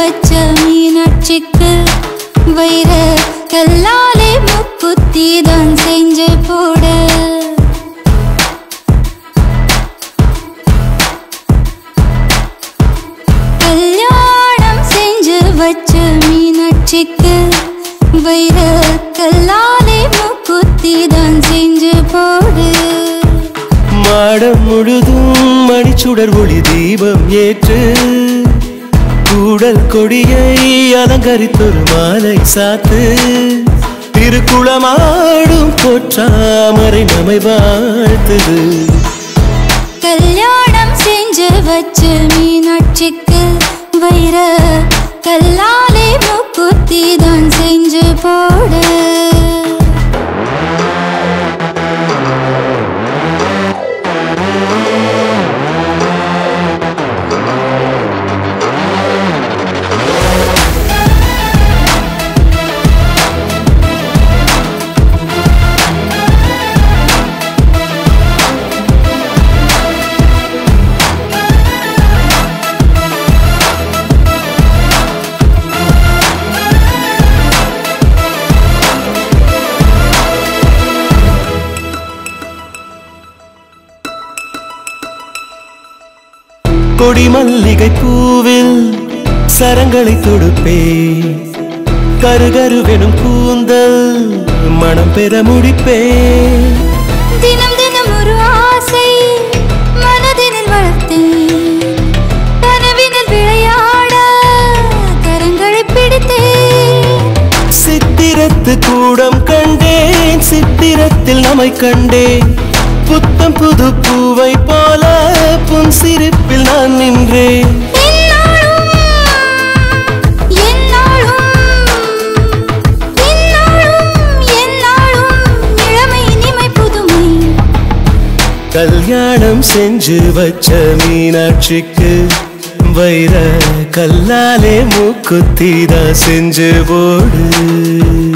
வச்ச மீனாட்சிக்கு வைர கல்லாலே முக்குத்தி தான் செஞ்சு போட கல்யாணம் செஞ்சு வச்ச மீனாட்சிக்கு வைர கல்லாலே முக்குத்தி தான் செஞ்சு போடு மாடம் முழுதும் மணிச்சுடர் ஒளி தீபம் ஏற்று கூடல் கொடியை அலங்கரித்தொரு மாலை சாத்து திருக்குளமாடும் போற்றாமரை நம்மை வாழ்த்துது கல்யாணம் செஞ்சு வச்சு மீனாட்சிக்கு வைர கல்லாலே முக்குத்தி தான் செஞ்சு போடு கொடி மல்லிகை பூவில் சரங்களை தொடுப்பே கருகருவெனும் கூந்தல் மனம் பெற முடிப்பே தினம் தினம் ஒரு ஆசை மனதினில் வளர்த்தேன் கனவினில் விளையாட கரங்களை பிடித்தேன் சித்திரத்து கூடம் கண்டேன் சித்திரத்தில் நம்மை கண்டேன் புத்தம் புது பூவை போல புன் சிரிப்பில் நான் நின்றேன் என்னாலும் என்னாலும் என்னாலும் என்னாலும் இளமை இனிமை புதுமை கல்யாணம் செஞ்சு வச்ச மீனாட்சிக்கு வைர கல்லாலே மூக்குத்தீரா செஞ்சு போடு